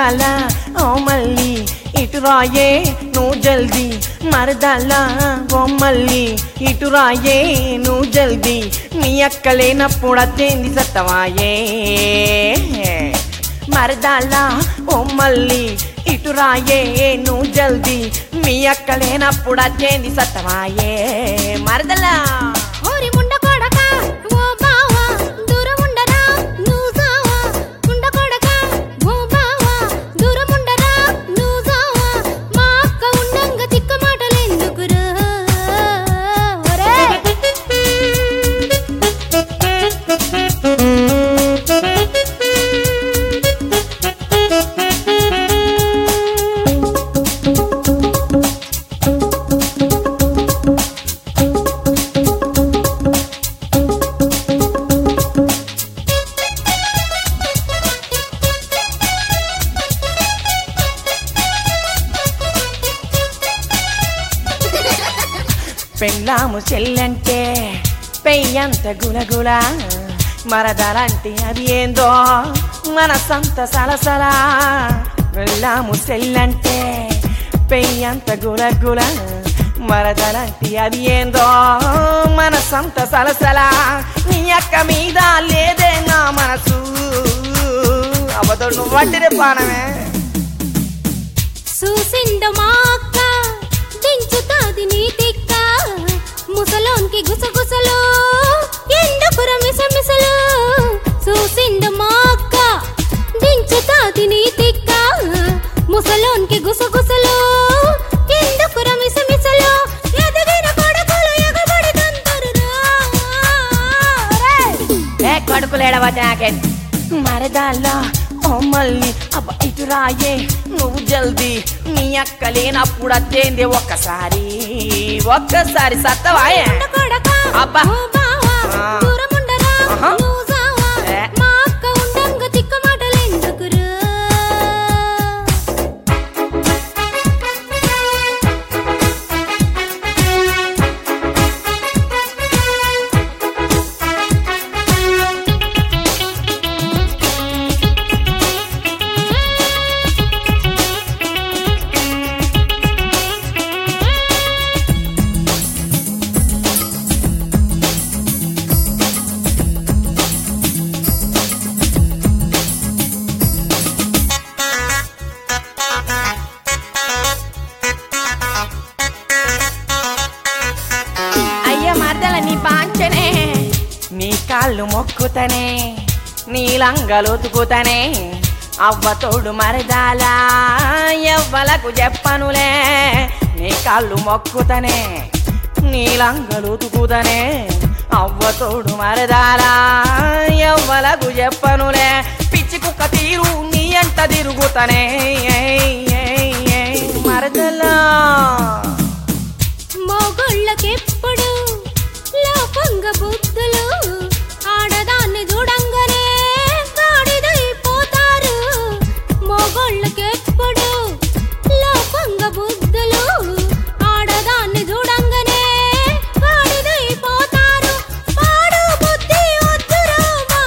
మరదాల ఓ మళ్ళీ ఇటు రాయే నువ్వు జల్దీ మరదాల ఓ మళ్ళీ ఇటు రాయే నువ్వు జల్దీ నీ అక్క లేనప్పుడు అచ్చేంది సత్తవాయే మరదాల ఓ మళ్ళీ ఇటు రాయే నువ్వు జల్దీ మీ అక్క లేనప్పుడు అచ్చేంది సత్తవాయే మరదలా ఓరి ముండ కొడక ఓ బావా దూరం ఉండరా నువ్వు జావా ముండ కొడక ఓ బావా దూరం ఉండరా నువ్వు జావా మా అక్క ఉండంగ తిక్క మాటలెందుకురా ఒరే పెళ్ళాము చెల్లంటే పెయ్యంత గులగుల మరదలంటే అది ఏందో మనసంత సలసల వెళ్ళాము చెల్లంటే పెయ్యంత గులగుల మరదలంటే అది ఏందో మనసంత సలసల నీ అక్క మీద లేదే నా మనసు అబద్ధం నువ్వు వడ్డిరే పానమే చూసిండు మా అక్క దించుతాది నీ తిక్క ముసలోన్కి గుసగుసలు ఎందుకుర మిసమిసలు చూసిండు మా అక్క దించుతాది నీ తిక్క ముసలోన్కి గుసగుసలు ఎందుకుర మిసమిసలు ఎదిగిన కొడుకులు ఎగబడి తంతరురా ఏ కొడుకులేడవద్దు నాకే మరదాల్లో ఓ మళ్ళీ అబ్బ ఇటు రాయే నువ్వు జల్దీ నీ అక్క లేనప్పుడు అచ్చేంది ఒక్కసారి ఒక్కసారి సత్తవాయే కొడక అబ్బా. ఓ బావా ఆ. దూరం ఉండరా ఆహా. నువ్వు జావా ఏ. మా అక్క ఉండంగ తిక్క మాటలెందుకురా అయ్య మరదల నీ పాంచనే నీ కాళ్ళు మొక్కుతనే నీ లంగలొతుకుతనే అవ్వ తోడు మరదాలా ఎవ్వలకు చెప్పనులే నీ కాళ్ళు మొక్కుతనే నీ లంగలొతుకుతనే అవ్వ తోడు మరదాలా ఎవ్వలకు చెప్పనులే పిచ్చి కుక్క తీరు నీ అంట తిరుగుతనే మరదలా మొగుళ్ళకెప్పుడు లోపంగ బుద్ధులు ఆడదాన్ని చూడంగానే గాడిదైపోతారు మొగుళ్ళకెప్పుడు లోపంగ బుద్ధులు ఆడదాన్ని చూడంగానే గాడిదైపోతారు పాడు బుద్ధి వద్దురా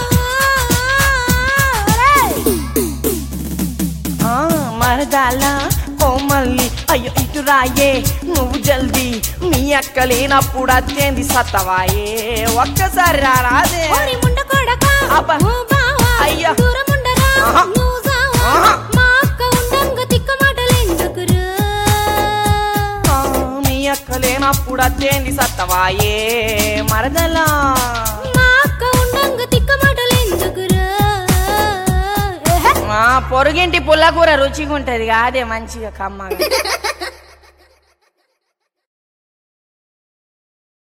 ఆ మరదాల ఓ మళ్ళీ అయ్యో ఇటు రాయే నువ్వు జల్దీ మీ అక్క లేనప్పుడు అచ్చేంది సత్తవాయే ఒక్కసారి రారాదే ఓరి ముండ కొడక అబ్బా. ఓ బావా అయ్యా. దూరం ఉండరా ఆహా. నువ్వు జావా ఆహా. మా అక్క ఉండంగ తిక్క మాటలెందుకురా ఆ, మీ అక్క లేనప్పుడు అచ్చేంది సత్తవాయే మరదలా మా అక్క ఉండంగ తిక్క మాటలెందుకురా ఏహే. ఆ పొరుగింటి పుల్లకూర రుచిగా ఉంటది కాదే మంచిగా కమ్మగా